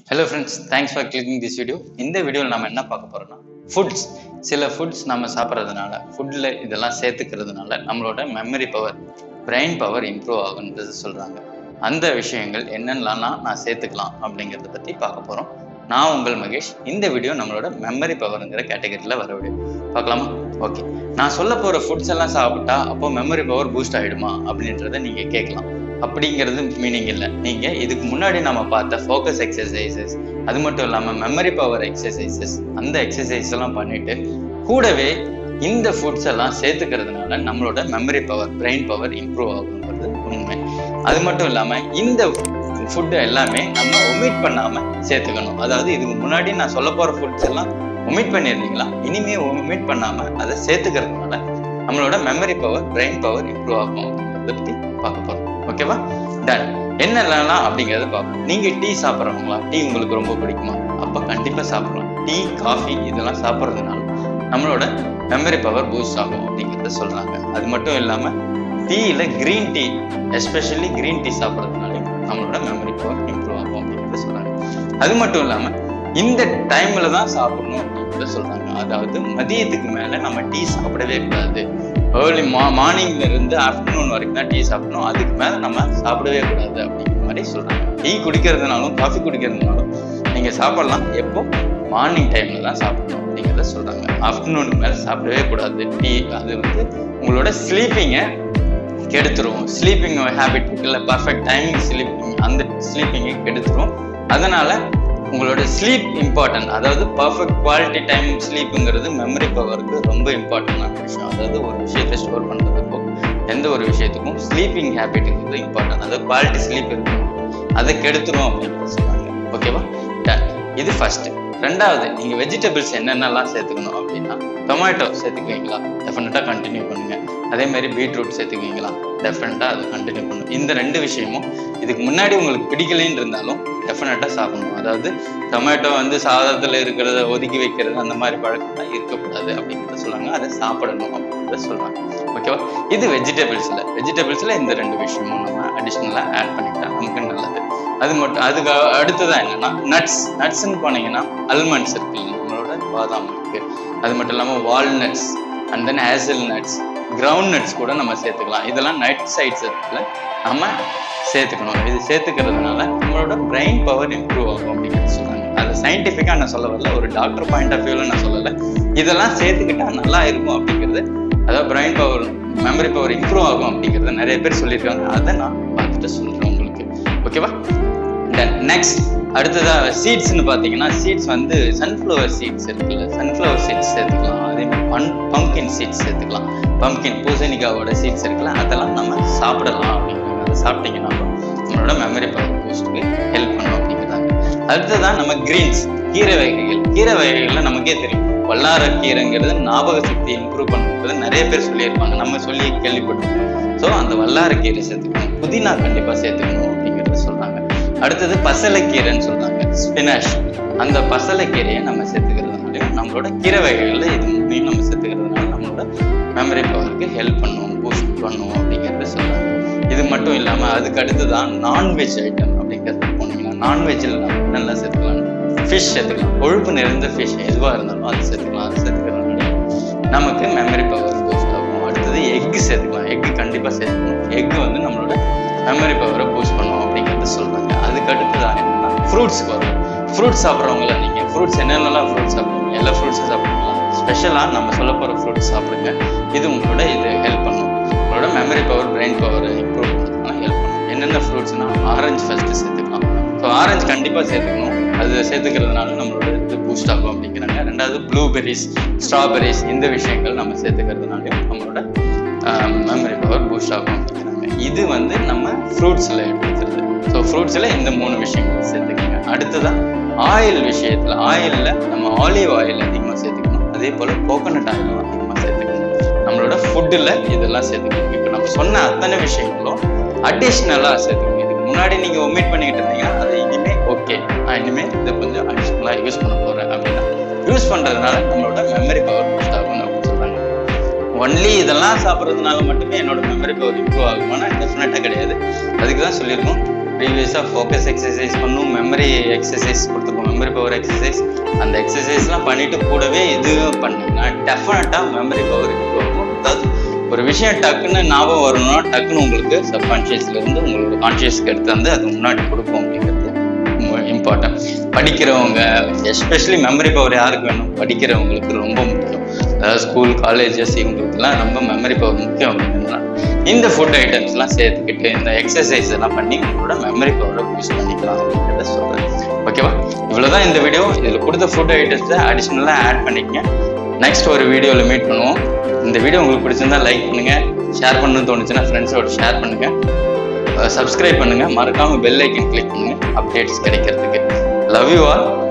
hello friends thanks for clicking this video இந்த வீடியோவில் நம்ம என்ன பார்க்க போறோம்னா ஃபுட்ஸ் சில ஃபுட்ஸ் நம்ம சாப்பிட்றதுனால ஃபுட்டில் இதெல்லாம் சேர்த்துக்கிறதுனால நம்மளோட memory power brain power improve ஆகுன்றது சொல்கிறாங்க அந்த விஷயங்கள் என்னென்னலாம் நான் சேர்த்துக்கலாம் அப்படிங்கிறத பற்றி பார்க்க போகிறோம் நான் உங்கள் மகேஷ் இந்த வீடியோ நம்மளோட மெமரி பவருங்கிற கேட்டகரியில் வர வீடியோ பார்க்கலாமா ஓகே நான் சொல்ல போகிற ஃபுட்ஸ் எல்லாம் சாப்பிட்டா அப்போ மெமரி பவர் பூஸ்ட் ஆகிடுமா அப்படின்றத நீங்கள் கேட்கலாம் அப்படிங்கிறது மீனிங் இல்லை நீங்கள் இதுக்கு முன்னாடி நம்ம பார்த்த ஃபோக்கஸ் எக்ஸசைசஸ் அது மட்டும் இல்லாமல் மெமரி பவர் எக்ஸசைசஸ் அந்த எக்ஸசைஸ் எல்லாம் பண்ணிட்டு கூடவே இந்த ஃபுட்ஸ் எல்லாம் சேர்த்துக்கிறதுனால நம்மளோட memory power brain power improve ஆகுங்கிறது உண்மை அது மட்டும் இல்லாமல் இந்த ஃபுட்டு எல்லாமே நம்ம ஒமிட் பண்ணாமல் சேர்த்துக்கணும் அதாவது இதுக்கு முன்னாடி நான் சொல்ல போகிற ஃபுட்ஸ் எல்லாம் ஒமிட் பண்ணியிருந்தீங்களா இனிமே ஒமிட் பண்ணாமல் அதை சேர்த்துக்கிறதுனால நம்மளோட memory power brain power improve ஆகும் அப்படிங்கிறத பற்றி பார்க்க போகிறோம் ஓகேவா டன் என்னெல்லாம் அப்படிங்கறத பார்ப்போம் நீங்க டீ சாப்பிட்றவங்களா டீ உங்களுக்கு ரொம்ப பிடிக்குமா அப்ப கண்டிப்பா சாப்பிடலாம் டீ காஃபி இதெல்லாம் சாப்பிட்றதுனால நம்மளோட மெமரி பவர் பூஸ்ட் ஆகும் அப்படிங்கிறத சொல்றாங்க அது மட்டும் இல்லாம டீயில green tea especially green tea சாப்பிட்றதுனால நம்மளோட மெமரி பவர் இம்ப்ரூவ் ஆகும் அப்படிங்கிறத சொல்றாங்க அது மட்டும் இல்லாம இந்த டைம்ல தான் சாப்பிடணும் அப்படிங்கிறத சொல்றாங்க அதாவது மதியத்துக்கு மேல நம்ம டீ சாப்பிடவே கூடாது ஏர்லி மா மார்னிங்ல இருந்து ஆஃப்டர்நூன் வரைக்கும் தான் டீ சாப்பிடணும் அதுக்கு மேல நம்ம சாப்பிடவே கூடாது அப்படிங்கிற மாதிரி சொல்றாங்க டீ குடிக்கிறதுனாலும் காஃபி குடிக்கிறதுனாலும் நீங்க சாப்பிடலாம் எப்போ மார்னிங் டைம்ல தான் சாப்பிடணும் அப்படிங்கிறத சொல்றாங்க ஆஃப்டர்நூனுக்கு மேல சாப்பிடவே கூடாது டீ அது வந்து உங்களோட ஸ்லீப்பிங்கை கெடுத்துரும் ஸ்லீப்பிங் ஹேபிட் இருக்குல்ல பர்ஃபெக்ட் டைமிங் ஸ்லீப்பிங் அந்த ஸ்லீப்பிங்கை கெடுத்துரும் அதனால உங்களோட ஸ்லீப் இம்பார்ட்டன்ட் அதாவது பர்ஃபெக்ட் குவாலிட்டி டைம் ஸ்லீப்புங்கிறது மெமரி பவருக்கு ரொம்ப இம்பார்ட்டண்டான விஷயம் அதாவது ஒரு விஷயத்தை ஸ்டோர் பண்ணுறதுக்கும் எந்த ஒரு விஷயத்துக்கும் ஸ்லீப்பிங் ஹேபிட்டுங்கிறது இம்பார்ட்டன்ட் அதாவது குவாலிட்டி ஸ்லீப் இருக்கணும் அதை கெடுத்துரும் அப்படின்னு சொல்றாங்க ஓகேவா டன் இது ஃபர்ஸ்ட் ரெண்டாவது நீங்க வெஜிடபிள்ஸ் என்னென்னலாம் சேர்த்துக்கணும் அப்படின்னா டொமேட்டோ சேர்த்துக்குவீங்களா டெஃபினட்டா கண்டினியூ பண்ணுங்க அதே மாதிரி பீட்ரூட் சேர்த்துக்குவீங்களா டெஃபினட்டா அதை கண்டினியூ பண்ணும் இந்த ரெண்டு விஷயமும் இதுக்கு முன்னாடி உங்களுக்கு பிடிக்கலைன்னு இருந்தாலும் டெஃபினட்டா சாப்பிடணும் அதாவது டொமேட்டோ வந்து சாதத்துல இருக்கிறத ஒதுக்கி வைக்கிறது அந்த மாதிரி பழக்கம்லாம் இருக்கக்கூடாது அப்படிங்கிறத சொல்றாங்க அதை சாப்பிடணும் அப்படிங்கிறத சொல்றாங்க ஓகேவா இது வெஜிடபிள்ஸ்ல வெஜிடபிள்ஸ்ல இந்த ரெண்டு விஷயமும் நம்ம அடிஷ்னலா ஆட் பண்ணிட்டா நமக்கு நல்லது அது மட்டும் அதுக்கு அடுத்ததான் என்னன்னா நட்ஸ் நட்ஸ்ன்னு போனீங்கன்னா அல்மண்ட்ஸ் இருக்கு நம்மளோட பாதாம் இருக்கு அது மட்டும் இல்லாமல் walnuts and then hazel nuts ground nuts கூட நம்ம சேர்த்துக்கலாம் இதெல்லாம் நட் சைட்ஸ் இருக்குல்ல நம்ம சேர்த்துக்கணும் இது சேர்த்துக்கிறதுனால நம்மளோட பிரெயின் பவர் இம்ப்ரூவ் ஆகும் அப்படிங்கிறது சொல்றாங்க அது சயின்டிஃபிக்காக நான் சொல்ல வரல ஒரு டாக்டர் பாயிண்ட் ஆஃப் வியூவில் நான் சொல்லலை இதெல்லாம் சேர்த்துக்கிட்டா நல்லா இருக்கும் அப்படிங்கிறது அதாவது brain power memory power improve ஆகும் அப்படிங்கிறத நிறைய பேர் சொல்லியிருக்காங்க அதை நான் பார்த்துட்டு சொல்கிறேன் உங்களுக்கு ஓகேவா தென் நெக்ஸ்ட் அடுத்ததா சீட்ஸ்னு பார்த்தீங்கன்னா சீட்ஸ் வந்து சன்ஃப்ளவர் சீட்ஸ் இருக்குல்ல சன்ஃப்ளவர் சீட்ஸ் சேர்த்துக்கலாம் அதே மாதிரி பன் பம்கின் சீட்ஸ் சேர்த்துக்கலாம் பம்கின் பூசணிக்காவோட சீட்ஸ் இருக்குல்ல அதெல்லாம் நம்ம சாப்பிடலாம் அப்படிங்கிறாங்க அதை சாப்பிட்டீங்கன்னா நம்மளோட மெமரி பவர் பூஸ்ட்டுக்கு ஹெல்ப் பண்ணும் அப்படிங்கிறாங்க அடுத்ததான் நம்ம கிரீன்ஸ் கீரை வகைகள் கீரை வகைகள்ல நமக்கே தெரியும் வல்லார கீரைங்கிறது ஞாபக சக்தியை இம்ப்ரூவ் பண்ணுறது நிறைய பேர் சொல்லியிருப்பாங்க நம்ம சொல்லி கேள்விப்பட்டிருக்கோம் ஸோ அந்த வல்லார கீரை சேர்த்துக்கணும் புதினா கண்டிப்பாக சேர்த்துக்கணும் அப்படிங்கிறத சொல்றாங்க அடுத்தது பசலைக்கீரைன்னு சொல்றாங்க ஸ்பினாஷ் அந்த பசலைக்கீரையை நம்ம சேர்த்துக்கிறதுனாலையும் நம்மளோட கீரை வகைகளில் இது மூணையும் நம்ம சேர்த்துக்கிறதுனால நம்மளோட மெமரி பவருக்கு ஹெல்ப் பண்ணுவோம் பூஸ்ட் பண்ணுவோம் அப்படிங்கிறத சொல்றாங்க இது மட்டும் இல்லாமல் அதுக்கு அடுத்து தான் நான்வெஜ் ஐட்டம் அப்படிங்கிறது போனீங்கன்னா நான்வெஜ்ஜில் நம்ம நல்லா சேர்த்துக்கலாம் ஃபிஷ் சேர்த்துக்கலாம் கொழுப்பு நிறைந்த ஃபிஷ் எதுவாக இருந்தாலும் அது சேர்த்துக்கலாம் அது சேர்த்துக்கிறதுனால நமக்கு மெமரி பவர் பூஸ்ட் ஆகும் அடுத்தது எக்கு சேர்த்துக்கலாம் எக்கு கண்டிப்பாக சேர்த்துக்கணும் எக்கு வந்து நம்மளோட மெமரி பவரை பூஸ்ட் பண்ணுவோம் அப்படிங்கிறது சொல்றாங்க அதுக்கு அடுத்ததாக என்னன்னா ஃப்ரூட்ஸ்க்கு வரும் ஃப்ரூட்ஸ் சாப்பிட்றவங்கள நீங்கள் ஃப்ரூட்ஸ் என்னென்னலாம் ஃப்ரூட்ஸ் சாப்பிடுவீங்க எல்லா ஃப்ரூட்ஸும் சாப்பிடுங்களா ஸ்பெஷலாக நம்ம சொல்ல போகிற ஃப்ரூட்ஸ் சாப்பிடுங்க இது உங்களோட இது ஹெல்ப் பண்ணும் உங்களோட memory power brain power improve பண்ணுறதுலாம் ஹெல்ப் பண்ணும் என்னென்ன ஃப்ரூட்ஸ்னா ஆரஞ்சு ஃபஸ்ட்டு சேர்த்துக்கலாம் ஸோ ஆரஞ்சு கண்டிப்பாக சேர்த்துக்கணும் அது சேர்த்துக்கிறதுனால நம்மளோட இது பூஸ்ட் ஆகும் அப்படிங்கிறாங்க ரெண்டாவது ப்ளூபெரிஸ் ஸ்ட்ராபெரிஸ் இந்த விஷயங்கள் நம்ம சேர்த்துக்கிறதுனாலையும் நம்மளோட மெமரி பவர் பூஸ்ட் ஆகும் அப்படிங்கிறாங்க இது வந்து நம்ம ஃப்ரூட்ஸில் எடுத்துக்கிறது ஸோ ஃப்ரூட்ஸில் இந்த மூணு விஷயங்கள் சேர்த்துக்கோங்க அடுத்ததான் ஆயில் விஷயத்தில் ஆயிலில் நம்ம ஆலிவ் ஆயில் அதிகமாக சேர்த்துக்கணும் அதே போல் கோகோனட் ஆயிலும் அதிகமாக சேர்த்துக்கணும் நம்மளோட ஃபுட்டில் இதெல்லாம் சேர்த்துக்கணும் இப்போ நம்ம சொன்ன அத்தனை விஷயங்களும் அடிஷ்னலாக சேர்த்துக்கணும் இதுக்கு முன்னாடி நீங்கள் ஒமிட் பண்ணிக்கிட்டு இருந்தீங்கன்னா அது இனிமே ஓகே நான் இனிமேல் இதை கொஞ்சம் அடிஷ்னலாக யூஸ் பண்ண போகிறேன் அப்படின்னா யூஸ் பண்ணுறதுனால நம்மளோட மெமரி பவர் பூஸ்ட் ஆகும் அப்படின்னு சொல்கிறாங்க ஒன்லி இதெல்லாம் சாப்பிட்றதுனால மட்டுமே என்னோட மெமரி பவர் இம்ப்ரூவ் ஆகுமானா டெஃபினட்டாக கிடையாது அதுக்கு தான் சொல்லியிருக்கோம் ப்ரீவியஸாக ஃபோக்கஸ் எக்ஸசைஸ் பண்ணும் மெமரி எக்ஸசைஸ் கொடுத்துருக்கோம் மெமரி பவர் எக்ஸசைஸ் அந்த எக்ஸசைஸ்லாம் பண்ணிட்டு கூடவே இதுவும் பண்ணீங்கன்னா டெஃபினட்டாக மெமரி பவர் இம்ப்ரூவ் ஆகும் அதாவது ஒரு விஷயம் டக்குன்னு ஞாபகம் வரணும்னா டக்குன்னு உங்களுக்கு சப்கான்ஷியஸ்ல இருந்து உங்களுக்கு கான்ஷியஸ்க்கு எடுத்து வந்து அது முன்னாடி கொடுக்கும் அப்படிங்கிறது இம்பார்ட்டன்ட் படிக்கிறவங்க எஸ்பெஷலி மெமரி பவர் யாருக்கு வேணும் படிக்கிறவங்களுக்கு ரொம்ப முக்கியம் அதாவது ஸ்கூல் காலேஜஸ் இவங்களுக்குலாம் ரொம்ப மெமரி பவர் முக்கியம் அப்படின்னா இந்த ஃபுட் ஐட்டம்ஸ்லாம் சேர்த்துக்கிட்டு இந்த எக்ஸசைஸ் எல்லாம் பண்ணி உங்களோட மெமரி பவரை பூஸ்ட் பண்ணிக்கலாம் அப்படிங்கிறத சொல்கிறேன் ஓகேவா இவ்வளோதான் இந்த வீடியோ இதில் கொடுத்த ஃபுட் ஐட்டம்ஸை அடிஷ்னலாக ஆட் பண்ணிக்கங்க நெக்ஸ்ட் ஒரு வீடியோவில் மீட் பண்ணுவோம் இந்த வீடியோ உங்களுக்கு பிடிச்சிருந்தா லைக் பண்ணுங்கள் ஷேர் பண்ணணும்னு தோணுச்சுன்னா ஃப்ரெண்ட்ஸோட ஷேர் பண்ணுங்கள் சப்ஸ்கிரைப் பண்ணுங்கள் மறக்காமல் பெல் ஐக்கன் கிளிக் பண்ணுங்கள் அப்டேட்ஸ் கிடைக்கிறதுக்கு லவ் யூ ஆல்